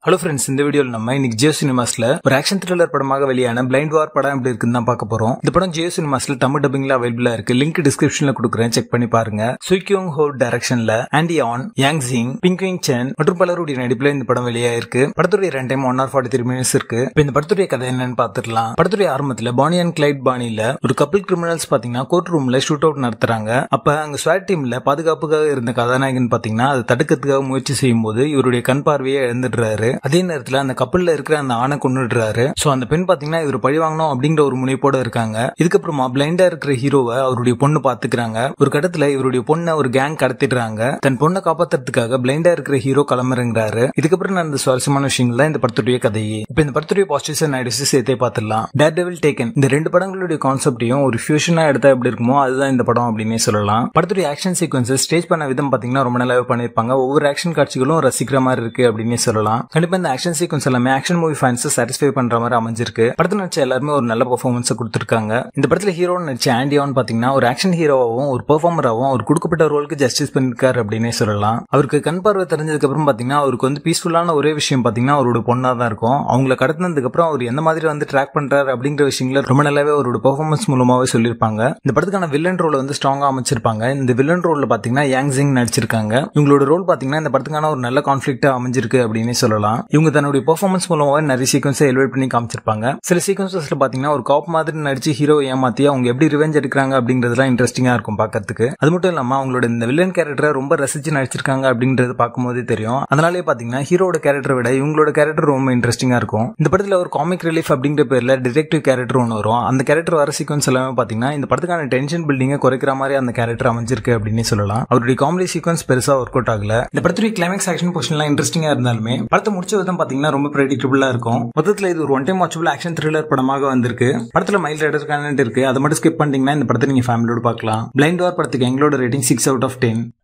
hello friends இந்த வீடியோவில் நம்ம இன்னைக்கு ஜியோ சினிமாஸ்ல ஒரு ஆக்ஷன் த்ரில்லர் படமாக வெளியான பிளைண்ட் வார் படம் எப்படி இருக்குன்னு தான் பார்க்க போறோம் இந்த படம் ஜியோ சினிமாஸ்ல தமிழ் டப்பிங்ல அவைலபிளா இருக்கு லிங்க் டிஸ்கிரிப்ஷன்ல கொடுக்குறேன் செக் பண்ணி பாருங்க சுய்கியோங் ஹோ டைரக்ஷன்ல ஆண்டி ஆன் யாங் ஜிங் பிங்க்விங் சென் மற்றும் பலருடைய நடிப்புல இந்த படம் வெளியாயிருக்கு படத்துடைய run time one hour forty three minutes இருக்கு இப்போ இந்த படத்துடைய கதை என்னன்னு பார்த்துடலாம் படத்துடைய ஆரம்பத்துல பானி அண்ட் கிளைட் பாணியில ஒரு கப்பல் கிரிமினல்ஸ் பாத்தீங்கன்னா கோர்ட் ரூம்ல ஷூட் அவுட் நடத்துறாங்க அப்ப அங்க ஸ்வாட் டீம்ல பாதுகாப்புக்காக இருந்த கதாநாயகன் பாத்தீங்கன்னா அதை தடுக்கிறதுக்காக முயற்சி செய்யும் போது இவருடைய கண் பார்வையை இழந்துடுறாரு அதே நேரத்துல அந்த கப்பல்ல இருக்கிற அந்த ஆணை கொண்டுடுறாரு சோ அந்த பெண் பாத்தீங்கன்னா இவர் பழி வாங்கணும் அப்படிங்கிற ஒரு முனைப்போட இருக்காங்க இதுக்கப்புறமா பிளைண்டா இருக்கிற ஹீரோவை அவருடைய பொண்ணு பாத்துக்கிறாங்க ஒரு கட்டத்துல இவருடைய பொண்ணை ஒரு கேங் கடத்திடுறாங்க தன் பொண்ணை காப்பாத்துறதுக்காக பிளைண்டா இருக்கிற ஹீரோ கிளம்புறங்கிறாரு இதுக்கப்புறம் நடந்த சுவாரஸ்யமான விஷயங்கள் தான் இந்த படத்துடைய கதையே இப்ப இந்த படத்துடைய பாசிட்டிவ்ஸ் அண்ட் நெகட்டிவ்ஸ் சேர்த்தே பார்த்துடலாம் டேர் டெவில் டேக்கன் இந்த ரெண்டு படங்களுடைய கான்செப்டையும் ஒரு ஃபியூஷனா எடுத்தா எப்படி இருக்குமோ அதுதான் இந்த படம் அப்படின்னே சொல்லலாம் படத்துடைய ஆக்ஷன் சீக்வன்சஸ் ஸ்டேஜ் பண்ண விதம் பாத்தீங்கன்னா ரொம்ப நல்லாவே பண்ணிருப்பாங்க ஒவ்வொரு ஆக்ஷன் காட்சிகளும் ரசிக்கிற மாதிரி இருக்கு அப்படின்னே சொல்லலாம் கண்டிப்பா இந்த ஆக்ஷன் சீக்வன்ஸ் எல்லாமே ஆக்ஷன் மூவி ஃபேன்ஸ் சாட்டிஸ்ஃபை பண்ற மாதிரி அமைஞ்சிருக்கு படத்துல நடிச்ச எல்லாருமே ஒரு நல்ல பெர்ஃபார்மன்ஸ் கொடுத்திருக்காங்க இந்த படத்துல ஹீரோ நடிச்ச ஆண்டியான் பாத்தீங்கன்னா ஒரு ஆக்ஷன் ஹீரோவாகவும் ஒரு பெர்ஃபார்மராகவும் அவர் கொடுக்கப்பட்ட ரோலுக்கு ஜஸ்டிஸ் பண்ணிருக்காரு அப்படின்னே சொல்லலாம் அவருக்கு கண் பார்வை தெரிஞ்சதுக்கு அப்புறம் பாத்தீங்கன்னா அவருக்கு வந்து பீஸ்ஃபுல்லான ஒரே விஷயம் பாத்தீங்கன்னா அவரோட பொண்ணா தான் இருக்கும் அவங்கள கடத்தினதுக்கு அப்புறம் அவர் எந்த மாதிரி வந்து ட்ராக் பண்றாரு அப்படிங்கிற விஷயங்கள ரொம்ப நல்லாவே அவரோட பெர்ஃபார்மன்ஸ் மூலமாவே சொல்லியிருப்பாங்க இந்த படத்துக்கான வில்லன் ரோல வந்து ஸ்ட்ராங்கா அமைச்சிருப்பாங்க இந்த வில்லன் ரோல்ல பாத்தீங்கன்னா யாங் ஜிங் நடிச்சிருக்காங்க இவங்களோட ரோல் பாத்தீங்கன்னா இந்த படத்துக்கான ஒரு நல்ல கான்ஃபிளிக்டா அமைஞ்சிருக்கு அப்படின்னே சொல்லலாம் இவங்க தன்னுடைய பெர்ஃபார்மன்ஸ் மூலமாக நிறைய சீக்வன்ஸ் எலிவேட் பண்ணி காமிச்சிருப்பாங்க சில சீக்வன்சஸ்ல பாத்தீங்கன்னா ஒரு காப் மாதிரி நடிச்சு ஹீரோ ஏமாத்தி அவங்க எப்படி ரிவெஞ்ச் எடுக்கிறாங்க அப்படிங்கிறதுலாம் இன்ட்ரெஸ்டிங்கா இருக்கும் பார்க்கறதுக்கு அது மட்டும் இல்லாம அவங்களோட இந்த வில்லன் கேரக்டரை ரொம்ப ரசிச்சு நடிச்சிருக்காங்க அப்படின்றது பார்க்கும்போதே தெரியும் அதனாலே பாத்தீங்கன்னா ஹீரோட கேரக்டரை விட இவங்களோட கேரக்டர் ரொம்ப இன்ட்ரெஸ்டிங்கா இருக்கும் இந்த படத்துல ஒரு காமிக் ரிலீஃப் அப்படிங்கிற பேர்ல டிடெக்டிவ் கேரக்டர் ஒன்று வரும் அந்த கேரக்டர் வர சீக்வன்ஸ் எல்லாமே பாத்தீங்கன்னா இந்த படத்துக்கான டென்ஷன் பில்டிங்கை குறைக்கிற மாதிரி அந்த கேரக்டர் அமைஞ்சிருக்கு அப்படின்னு சொல்லலாம் அவருடைய காமெடி சீக்வன்ஸ் பெருசா ஒர்க் அவுட் ஆகல இந்த படத்துடைய கிளைமேக்ஸ் ஆக்ஷன் போர்ஷன்லாம் இன்ட்ரெஸ்டிங்கா இருந்தாலுமே படத்தை முடிச்ச விதம் பாத்தீங்கன்னா ரொம்ப ப்ரெடிக்டபிளா இருக்கும் மொத்தத்துல இது ஒரு one time watchable action thriller படமாக வந்திருக்கு படத்துல மைல் ரைடர் கண்டென்ட் இருக்கு அதை மட்டும் ஸ்கிப் பண்ணிட்டீங்கன்னா இந்த படத்தை நீங்க ஃபேமிலியோட பார்க்கலாம் பிளைண்ட் வார் படத்துக்கு எங்களோட rating six out of ten